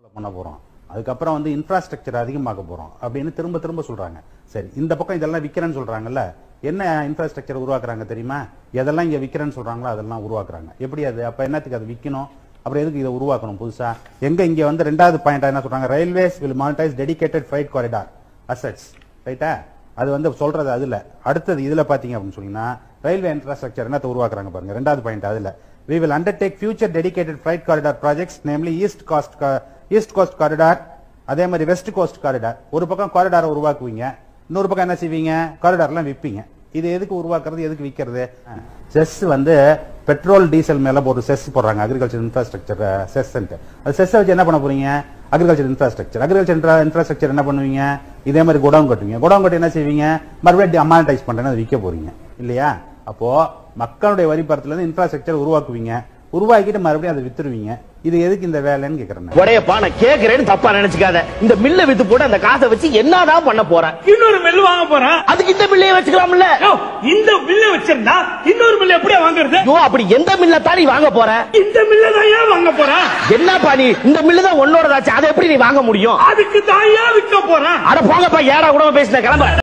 பண்ண போறோம் அதுக்கப்புறம் வந்து இன்ஃப்ராஸ்ட்ரக்சர் அதிகமாக்க போறோம் அப்படின்னு திரும்ப திரும்ப சொல்றாங்க சரி இந்த பக்கம் இதெல்லாம் விக்கிறேன்னு சொல்றாங்கல்ல என்ன இன்ஃப்ராஸ்ட்ரக்சர் உருவாக்குறாங்க தெரியுமா எதெல்லாம் இங்க விக்கிறேன்னு சொல்றாங்களோ அதெல்லாம் உருவாக்குறாங்க எப்படி அது அப்ப என்னத்துக்கு அது விக்கணும் அப்புறம் எதுக்கு இதை உருவாக்கணும் புதுசா எங்க இங்க வந்து ரெண்டாவது பாயிண்ட் என்ன சொல்றாங்க railways will monetise dedicated freight corridor assets ரைட்டா அது வந்து சொல்றது அதுல அடுத்தது இதுல பாத்தீங்க அப்படின்னு சொன்னீங்கன்னா ரயில்வே இன்ஃப்ராஸ்ட்ரக்சர் என்னத்தை உருவாக்குறாங்க பாருங்க ரெண்டாவது பாயிண்ட் அதுல we will undertake future dedicated freight corridor projects namely east coast co- east coast corridor அதே மாதிரி வெஸ்ட் கோஸ்ட் காரிடார் ஒரு பக்கம் காரிடாரை உருவாக்குவீங்க இன்னொரு பக்கம் என்ன செய்வீங்க காரிடார்லாம் விற்பீங்க இது எதுக்கு உருவாக்குறது எதுக்கு விற்கிறது செஸ் வந்து பெட்ரோல் டீசல் மேல ஒரு செஸ் போடுறாங்க அக்ரிகல்ச்சர் இன்ஃப்ராஸ்ட்ரக்சர் செஸ் அது செஸ் வச்சு என்ன பண்ண போறீங்க அக்ரிகல்ச்சர் இன்ஃப்ராஸ்ட்ரக்சர் அக்ரிகல்ச்சர் இன்ஃப்ராஸ்ட்ரக்சர் என்ன பண்ணுவீங்க இதே மாதிரி குடோன் கட்டுவீங்க குடோன் கட்டி என்ன செய்வீங்க மறுபடியும் அமானிட்டைஸ் பண்றேன்னு அது விற்க போறீங்க இல்லையா அப்போ மக்களுடைய வரி பரத்துல இருந்து இன்ஃப்ராஸ்ட்ரக்சர் உருவாக்குவீங்க உருவாக்கிட்டு மறுபடியும் அதை வித்துருவீங்க இது எதுக்கு இந்த வேலைன்னு கேக்குறேன் நான். உடையப்பா நான் கேக்குறேன்னு தப்பா நினைச்சுக்காத இந்த மில்ல வித்து போட்டு அந்த காசை வச்சு என்னதான் பண்ண போற இன்னொரு மில் வாங்க போறேன் அதுக்கு இந்த மில்லையே வச்சுக்கலாம்ல யோ, இந்த மில்ல வச்சிருந்தா இன்னொரு மில்ல எப்படியா வாங்குறது ஐயோ அப்படி எந்த மில்ல தான் நீ வாங்க போற இந்த மில்ல தான் ஏன் வாங்க போறேன் என்னப்பா நீ இந்த மில்லு தான் உன்னோடதாச்சு அதை எப்படி நீ வாங்க முடியும் அதுக்கு தான் ஏன் விற்க போறேன் அட போங்கப்பா ஏடா கூட பேசின கிளம்ப